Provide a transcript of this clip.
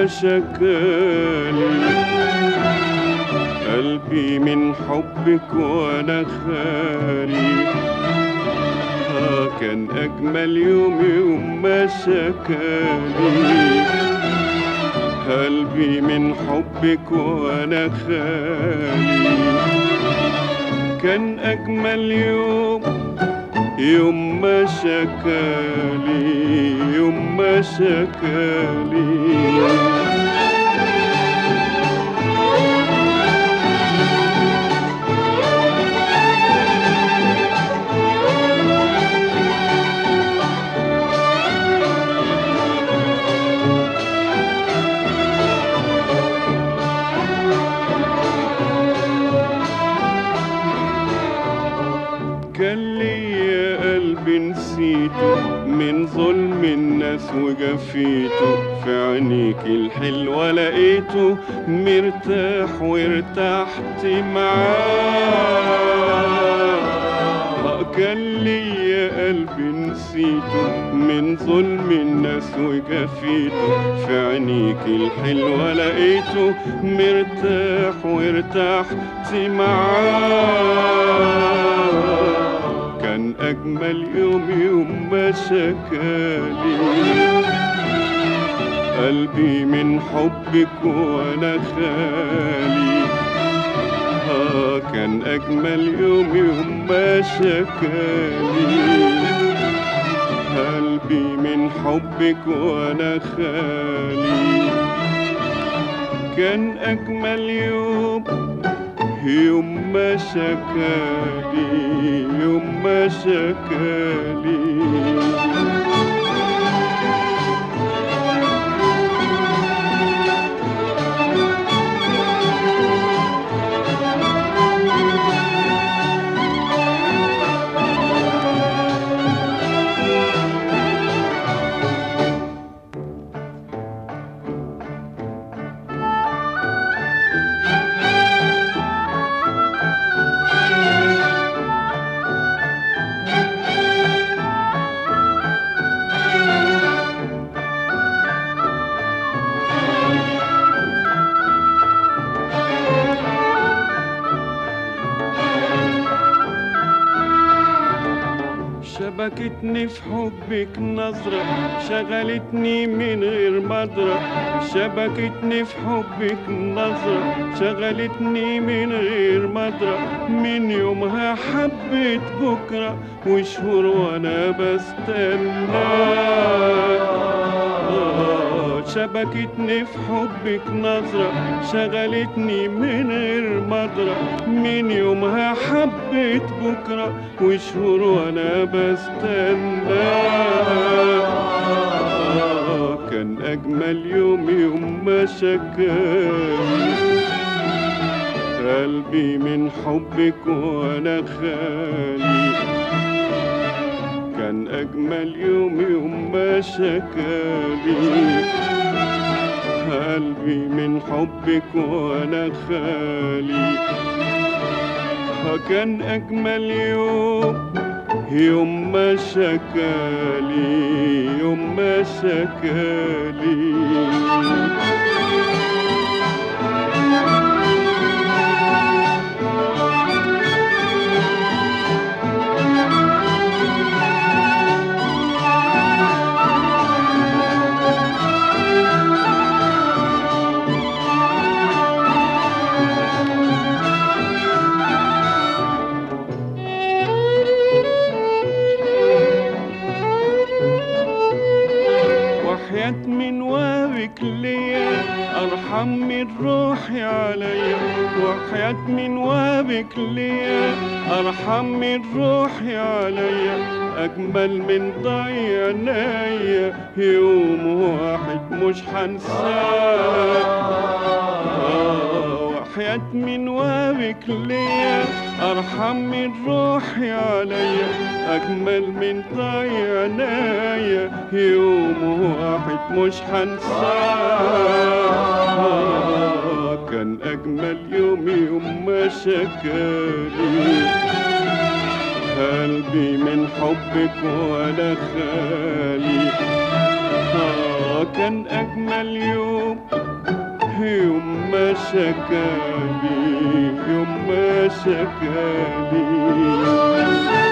ما شكالي قلبي من حبك وانا خالي آه كان اجمل يوم يوم ما شكالي قلبي من حبك وانا خالي كان اجمل يوم يوم ما شكالي يوم ما شكالي كان ليا قلب نسيته من ظلم الناس وجفيته في عينيك الحلوة لقيته مرتاح وارتحت معاه كان ليا قلب نسيته من ظلم الناس وجفيته في عينيك الحلوة لقيته مرتاح وارتحت معاه كان أجمل يوم يوم ما شكالي قلبي من حبك وأنا خالي آه كان أجمل يوم يوم ما شكالي قلبي من حبك وأنا خالي كان أجمل يوم يوم ما شكالي يوم ما شكالي شبكتني في حبك نظرة شغلتني من غير مدرة شبكتني في حبك نظرة شغلتني من غير مدرة من يومها حبيت بكرة وشهور وانا بستناك شبكتني في حبك نظرة شغلتني من غير مدرة من يومها حبيت بكرة وشهور وانا بستنى كان أجمل يوم يوم ما شكاني قلبي من حبك وانا خالي كان أجمل يوم يوم ما شكالي قلبي من حبك وانا خالي كان أجمل يوم يوم ما شكالي يوم ما شكالي وحياة من وابك ليا أرحم من روحي عليا وحياة من وابك ليا أرحم من روحي عليا أجمل من ضيع عينيا يوم واحد مش هنساه وحياة من وابك ليا أرحم من روحي عليا أجمل من ضيع عينيا يوم واحد مش هنساه كان أجمل يوم يوم ما شكالي قلبي من حبك ولا خالي آه كان أجمل يوم يوم ما شكالي يوم ما شكالي